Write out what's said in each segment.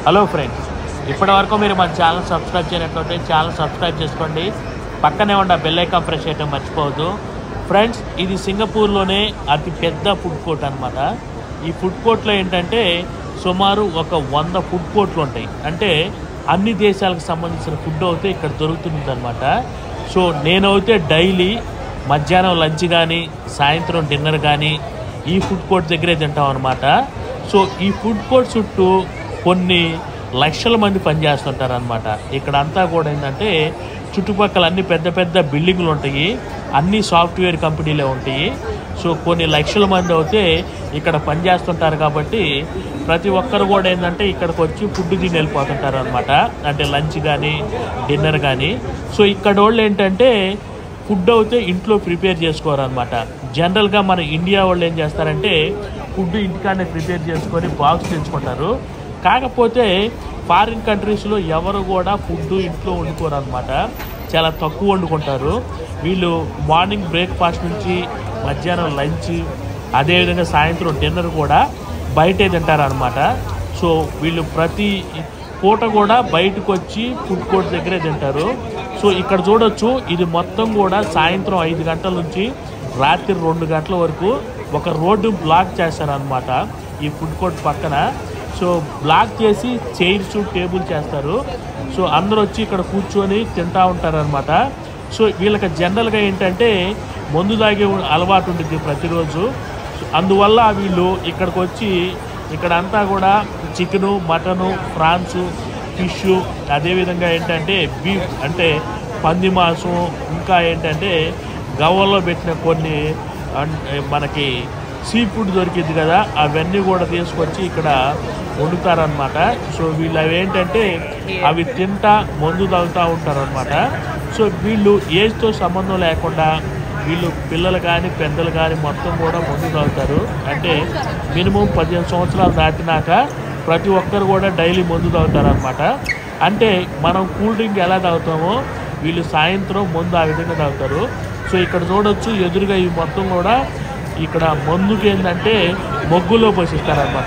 hello friends ఇప్పటి వరకు మీరు మన ఛానల్ సబ్స్క్రైబ్ చేయనట్లయితే ఛానల్ సబ్స్క్రైబ్ చేసుకోండి పక్కనే ఉన్న బెల్ ఐకాన్ ప్రెస్ చేయడం మర్చిపోవద్దు ఫ్రెండ్స్ ఇది సింగపూర్లోనే అతి పెద్ద ఫుడ్ కోర్ట్ అనమాట ఈ ఫుడ్ కోర్ట్లో ఏంటంటే సుమారు ఒక వంద ఫుడ్ కోర్ట్లు ఉంటాయి అంటే అన్ని దేశాలకు సంబంధించిన ఫుడ్ అయితే ఇక్కడ దొరుకుతుంది అనమాట సో నేనైతే డైలీ మధ్యాహ్నం లంచ్ కానీ సాయంత్రం డిన్నర్ కానీ ఈ ఫుడ్ కోర్ట్ దగ్గరే తింటాం అనమాట సో ఈ ఫుడ్ కోర్ట్ చుట్టూ కొన్ని లక్షల మంది పనిచేస్తుంటారు అనమాట ఇక్కడ అంతా కూడా ఏంటంటే చుట్టుపక్కల అన్ని పెద్ద పెద్ద బిల్డింగ్లు ఉంటాయి అన్ని సాఫ్ట్వేర్ కంపెనీలే ఉంటాయి సో కొన్ని లక్షల మంది అయితే ఇక్కడ పనిచేస్తుంటారు కాబట్టి ప్రతి ఒక్కరు కూడా ఏంటంటే ఇక్కడికి వచ్చి ఫుడ్ తిని వెళ్ళిపోతుంటారు అనమాట అంటే లంచ్ కానీ డిన్నర్ కానీ సో ఇక్కడ వాళ్ళు ఏంటంటే ఫుడ్ అయితే ఇంట్లో ప్రిపేర్ చేసుకోరనమాట జనరల్గా మన ఇండియా వాళ్ళు ఏం చేస్తారంటే ఫుడ్ ఇంటికానే ప్రిపేర్ చేసుకొని బాక్స్ తెచ్చుకుంటారు కాకపోతే ఫారిన్ కంట్రీస్లో ఎవరు కూడా ఫుడ్ ఇంట్లో వండుకోరు అనమాట చాలా తక్కువ వండుకుంటారు వీళ్ళు మార్నింగ్ బ్రేక్ఫాస్ట్ నుంచి మధ్యాహ్నం లంచ్ అదేవిధంగా సాయంత్రం డిన్నర్ కూడా బయటే తింటారనమాట సో వీళ్ళు ప్రతి పూట కూడా బయటకు వచ్చి ఫుడ్ కోర్ట్ దగ్గరే తింటారు సో ఇక్కడ చూడొచ్చు ఇది మొత్తం కూడా సాయంత్రం ఐదు గంటల నుంచి రాత్రి రెండు గంటల వరకు ఒక రోడ్డు బ్లాక్ చేస్తారనమాట ఈ ఫుడ్ కోర్ట్ పక్కన సో బ్లాక్ చేసి చైర్స్ టేబుల్ చేస్తారు సో అందరూ వచ్చి ఇక్కడ కూర్చొని తింటా ఉంటారనమాట సో వీళ్ళకి జనరల్గా ఏంటంటే మందు తాగే అలవాటు ఉంటుంది ప్రతిరోజు సో అందువల్ల వీళ్ళు ఇక్కడికి వచ్చి ఇక్కడ అంతా కూడా చికెను మటను ఫ్రాన్స్ ఫిష్ అదేవిధంగా ఏంటంటే బీఫ్ అంటే పంది మాంసం ఇంకా ఏంటంటే గవ్వల్లో పెట్టిన కొన్ని అన్- మనకి సీ ఫుడ్ దొరికింది కదా అవన్నీ కూడా తీసుకొచ్చి ఇక్కడ వండుతారనమాట సో వీళ్ళు అవి ఏంటంటే అవి తింటా మందు తాగుతూ ఉంటారనమాట సో వీళ్ళు ఏజ్తో సంబంధం లేకుండా వీళ్ళు పిల్లలు కానీ పెద్దలు కానీ మొత్తం కూడా మందు తాగుతారు అంటే మినిమం పదిహేను సంవత్సరాలు దాటినాక ప్రతి ఒక్కరు కూడా డైలీ మందు తాగుతారనమాట అంటే మనం కూల్ డ్రింక్ ఎలా తాగుతామో వీళ్ళు సాయంత్రం మందు ఆ విధంగా తాగుతారు సో ఇక్కడ చూడొచ్చు ఎదురుగా ఈ మొత్తం కూడా ఇక్కడ మందుకి ఏంటంటే మొగ్గులో పోషిస్తారనమాట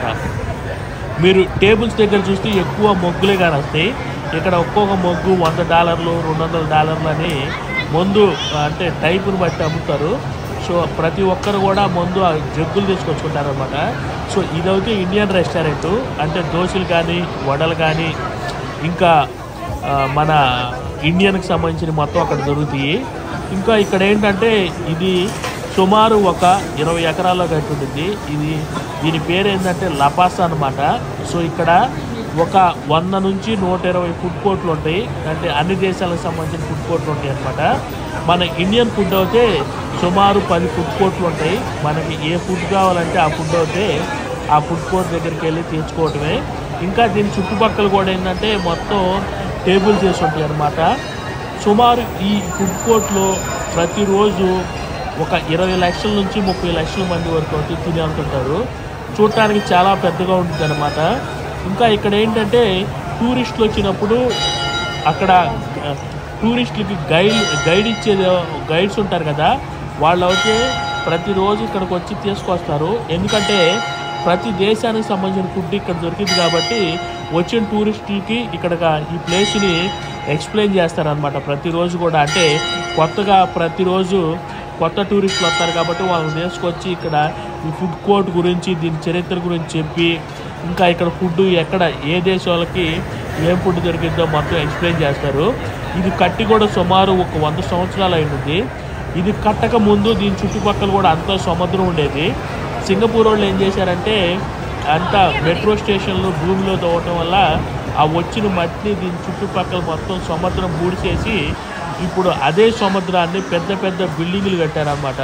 మీరు టేబుల్స్ దగ్గర చూస్తే ఎక్కువ మొగ్గులే కానీ వస్తాయి ఇక్కడ ఒక్కొక్క మొగ్గు వంద డాలర్లు రెండు వందల డాలర్లు అని మందు అంటే టైపుని బట్టి అమ్ముతారు సో ప్రతి ఒక్కరు కూడా మందు ఆ జగ్గులు తీసుకొచ్చుకుంటారనమాట సో ఇదైతే ఇండియన్ రెస్టారెంట్ అంటే దోశలు కానీ వడలు కానీ ఇంకా ఆ, మన ఇండియన్కి సంబంధించిన మొత్తం అక్కడ దొరుకుతాయి ఇంకా ఇక్కడ ఏంటంటే ఇది సుమారు ఒక ఇరవై ఎకరాల్లో కట్టి ఉంటుంది ఇది దీని పేరు ఏంటంటే లపాస అనమాట సో ఇక్కడ ఒక వంద నుంచి నూట ఇరవై ఫుడ్ కోర్ట్లు ఉంటాయి అంటే అన్ని దేశాలకు సంబంధించిన ఫుడ్ కోర్ట్లు ఉంటాయి అనమాట మన ఇండియన్ ఫుడ్ అయితే సుమారు పది ఫుడ్ కోర్ట్లు ఉంటాయి మనకి ఏ ఫుడ్ కావాలంటే ఆ ఫుడ్ అయితే ఆ ఫుడ్ కోర్ట్ దగ్గరికి వెళ్ళి తెచ్చుకోవటమే ఇంకా దీని చుట్టుపక్కల కూడా ఏంటంటే మొత్తం టేబుల్స్ వేసి ఉంటాయి అనమాట సుమారు ఈ ఫుడ్ కోర్ట్లో ప్రతిరోజు ఒక ఇరవై లక్షల నుంచి ముప్పై లక్షల మంది వరకు వచ్చి తిని వెళ్తుంటారు చూడటానికి చాలా పెద్దగా ఉంటుంది అనమాట ఇంకా ఇక్కడ ఏంటంటే టూరిస్టులు వచ్చినప్పుడు అక్కడ ఆ, టూరిస్టులకి గైడ్ గైడ్ ఇచ్చేది గైడ్స్ ఉంటారు కదా వాళ్ళు అయితే ప్రతిరోజు ఇక్కడికి వచ్చి తీసుకొస్తారు ఎందుకంటే ప్రతి దేశానికి సంబంధించిన ఫుడ్ ఇక్కడ దొరికింది కాబట్టి వచ్చిన టూరిస్టులకి ఇక్కడ ఈ ప్లేస్ని ఎక్స్ప్లెయిన్ చేస్తారనమాట ప్రతిరోజు కూడా అంటే కొత్తగా ప్రతిరోజు కొత్త టూరిస్టులు వస్తారు కాబట్టి వాళ్ళని తీసుకొచ్చి ఇక్కడ ఈ ఫుడ్ కోర్ట్ గురించి దీని చరిత్ర గురించి చెప్పి ఇంకా ఇక్కడ ఫుడ్ ఎక్కడ ఏ దేశం వాళ్ళకి ఏం ఫుడ్ దొరికిందో మొత్తం ఎక్స్ప్లెయిన్ చేస్తారు ఇది కట్టి కూడా సుమారు ఒక వంద సంవత్సరాలు అయింది ఇది కట్టక ముందు దీని చుట్టుపక్కల కూడా అంతా సముద్రం ఉండేది సింగపూర్ వాళ్ళు ఏం చేశారంటే అంతా మెట్రో స్టేషన్లు భూమిలో తవ్వటం వల్ల ఆ వచ్చిన మట్టిని దీని చుట్టుపక్కల మొత్తం సముద్రం బూడిచేసి ఇప్పుడు అదే సముద్రాన్ని పెద్ద పెద్ద బిల్డింగులు కట్టారన్నమాట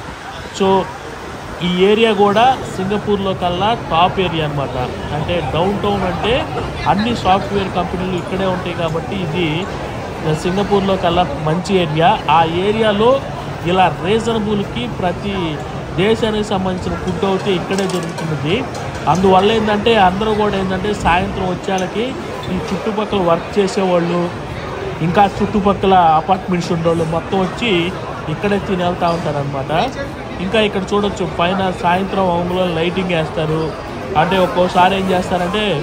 సో ఈ ఏరియా కూడా సింగపూర్లో కల్లా టాప్ ఏరియా అన్నమాట అంటే డౌన్ టౌన్ అంటే అన్ని సాఫ్ట్వేర్ కంపెనీలు ఇక్కడే ఉంటాయి కాబట్టి ఇది సింగపూర్లో కల్లా మంచి ఏరియా ఆ ఏరియాలో ఇలా రీజనబుల్కి ప్రతి దేశానికి సంబంధించిన ఫుడ్ అయితే ఇక్కడే దొరుకుతున్నది అందువల్ల ఏంటంటే అందరూ కూడా ఏంటంటే సాయంత్రం వచ్చేళ్ళకి ఈ చుట్టుపక్కల వర్క్ చేసేవాళ్ళు ఇంకా చుట్టుపక్కల అపార్ట్మెంట్స్ ఉండేవాళ్ళు మొత్తం వచ్చి ఇక్కడే తిని వెళ్తూ ఉంటారనమాట ఇంకా ఇక్కడ చూడొచ్చు పైన సాయంత్రం అంగులో లైటింగ్ వేస్తారు అంటే ఒక్కోసారి ఏం చేస్తారంటే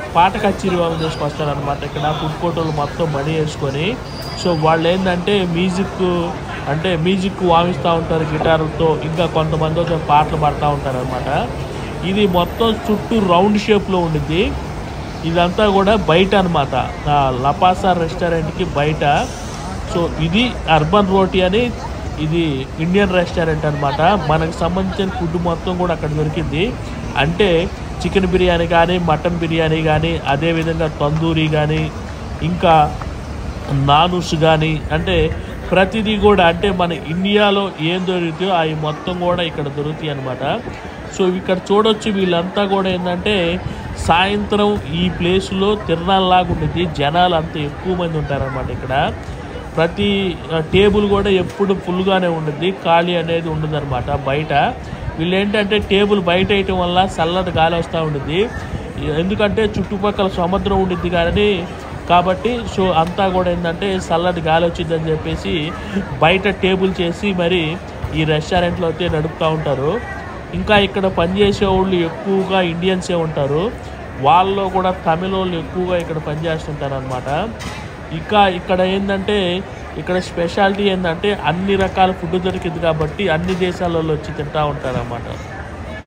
పాట కచేరీ వాళ్ళు తీసుకొస్తారనమాట ఇక్కడ ఫుడ్ కోర్ట్ వాళ్ళు మొత్తం మనీ వేసుకొని సో వాళ్ళు ఏంటంటే మ్యూజిక్ అంటే మ్యూజిక్ వామిస్తూ ఉంటారు గిటార్లతో ఇంకా కొంతమంది వచ్చి పాటలు పాడుతూ ఉంటారు అనమాట ఇది మొత్తం చుట్టూ రౌండ్ షేప్లో ఉండిద్ది ఇదంతా కూడా బయట అనమాట లపాసా రెస్టారెంట్కి బయట సో ఇది అర్బన్ రోటీ అని ఇది ఇండియన్ రెస్టారెంట్ అనమాట మనకు సంబంధించిన ఫుడ్ మొత్తం కూడా అక్కడ దొరికింది అంటే చికెన్ బిర్యానీ కానీ మటన్ బిర్యానీ కానీ అదేవిధంగా తందూరి కానీ ఇంకా నానుస్ కానీ అంటే ప్రతిదీ కూడా అంటే మన ఇండియాలో ఏం దొరుకుతాయో అవి మొత్తం కూడా ఇక్కడ దొరుకుతాయి అనమాట సో ఇక్కడ చూడొచ్చు వీళ్ళంతా కూడా ఏంటంటే సాయంత్రం ఈ ప్లేస్లో తిరణాలలాగా ఉండేది జనాలు అంత ఎక్కువ మంది ఉంటారనమాట ఇక్కడ ప్రతి ఆ, టేబుల్ కూడా ఎప్పుడు ఫుల్గానే ఉంటుంది ఖాళీ అనేది ఉండదన్నమాట బయట వీళ్ళు ఏంటంటే టేబుల్ బయట వేయటం వల్ల చల్లటి గాలి వస్తూ ఉంటుంది ఎందుకంటే చుట్టుపక్కల సముద్రం ఉండిద్ది కానీ కాబట్టి సో అంతా కూడా ఏంటంటే చల్లటి గాలి వచ్చిందని చెప్పేసి బయట టేబుల్ చేసి మరి ఈ రెస్టారెంట్లో అయితే నడుపుతూ ఉంటారు ఇంకా ఇక్కడ పనిచేసే వాళ్ళు ఎక్కువగా ఇండియన్సే ఉంటారు వాళ్ళలో కూడా తమిళ వాళ్ళు ఎక్కువగా ఇక్కడ పనిచేస్తుంటారు అనమాట ఇంకా ఇక్కడ ఏంటంటే ఇక్కడ స్పెషాలిటీ ఏంటంటే అన్ని రకాల ఫుడ్ దొరికింది కాబట్టి అన్ని దేశాలలో వచ్చి తింటూ ఉంటారు అన్నమాట